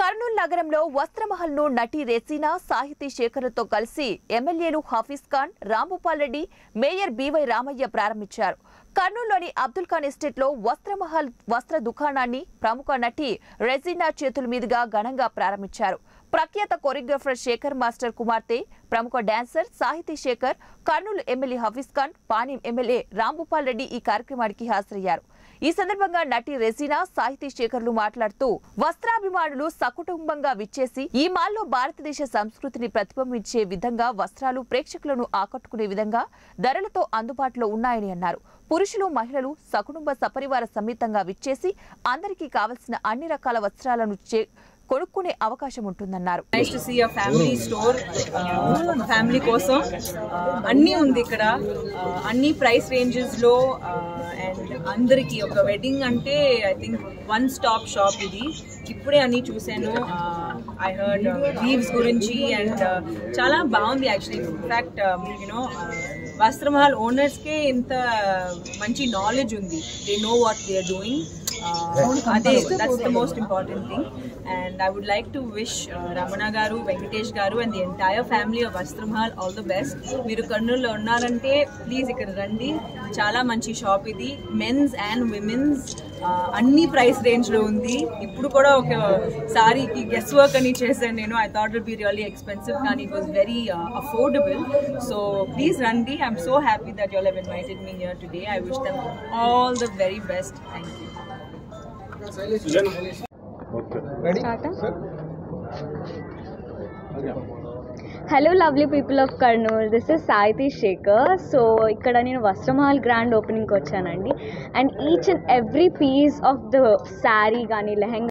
కర్నూలు నగరంలో వస్త్రమహల్ ను నటి రెసీనా సాహితీ శేఖర్లతో కలిసి ఎమ్మెల్యేలు హఫీజ్ ఖాన్ రాంభూపాల్ రెడ్డి మేయర్ బీవై రామయ్య ప్రారంభించారు కర్నూలులోని అబ్దుల్ ఖాన్ ఎస్టేట్ లో వస్త్రమహల్ వస్త్ర దుకాణాన్ని ప్రముఖ నటి రెజీనా చేతుల మీదుగా ఘనంగా ప్రారంభించారు ప్రఖ్యాత కొరియోగ్రాఫర్ శేఖర్ మాస్టర్ కుమార్తె ప్రముఖ dancer Sahithi Shekhar Kurnool MLA Hafeez Khan Panyam MLA Rambhupal Reddy ఈ కార్యక్రమానికి హాజరయ్యారు ఈ సందర్భంగా నటి రెజీనా సాహితీ శేఖర్లు మాట్లాడుతూ వస్త్రాభిమానులు సకుటుంబంగా విచ్చేసి ఈ మాల్లో భారతదేశ సంస్కృతిని ప్రతిబింబించే విధంగా వస్త్రాలు ప్రేక్షకులను ఆకట్టుకునే విధంగా ధరలతో అందుబాటులో ఉన్నాయని అన్నారు పురుషులు మహిళలు సకుటుంబ సపరివార సమేతంగా విచ్చేసి అందరికీ కావలసిన అన్ని రకాల వస్త్రాలను చే- కొనుక్కునే అవకాశం ఉంటుందన్నారు nice to see a family store family కోసం uh, అన్నీ ఉంది ఇక్కడ uh, అన్ని ప్రైస్ రేంజెస్ లో అండ్ అందరికి ఒక వెడ్డింగ్ అంటే I think one stop shop ఇది ఇప్పుడే అన్ని చూశాను ఐ హర్డ్ లీవ్స్ గురించి అండ్ చాలా బాగుంది యాక్చువల్లీ ఇన్ఫాక్ట్ యూనో వస్త్రమహల్ ఓనర్స్కే ఇంత మంచి నాలెడ్జ్ ఉంది they know what they are doing అదే that's the most important thing and I would like to wish Ramana garu Venkatesh garu and the entire family of Vastramahal all the best మీరు కర్నూలులో ఉన్నారంటే ప్లీజ్ ఇక్కడ రండి చాలా మంచి షాప్ ఇది మెన్స్ అండ్ విమెన్స్ అన్ని ప్రైస్ రేంజ్లో ఉంది ఇప్పుడు కూడా ఒక సారీకి గెస్ వర్క్ అని చేశాను నేను I thought it be really expensive కానీ it was very affordable so please రండి I'm so happy that you'll have invited me here today I wish them all the very best thank you hello lovely people of Kurnool this is Sahithi Shekhar so ఇక్కడ నేను Vastramahal grand ఓపెనింగ్కి వచ్చానండి and each and every piece of the sari కానీ లెహంగా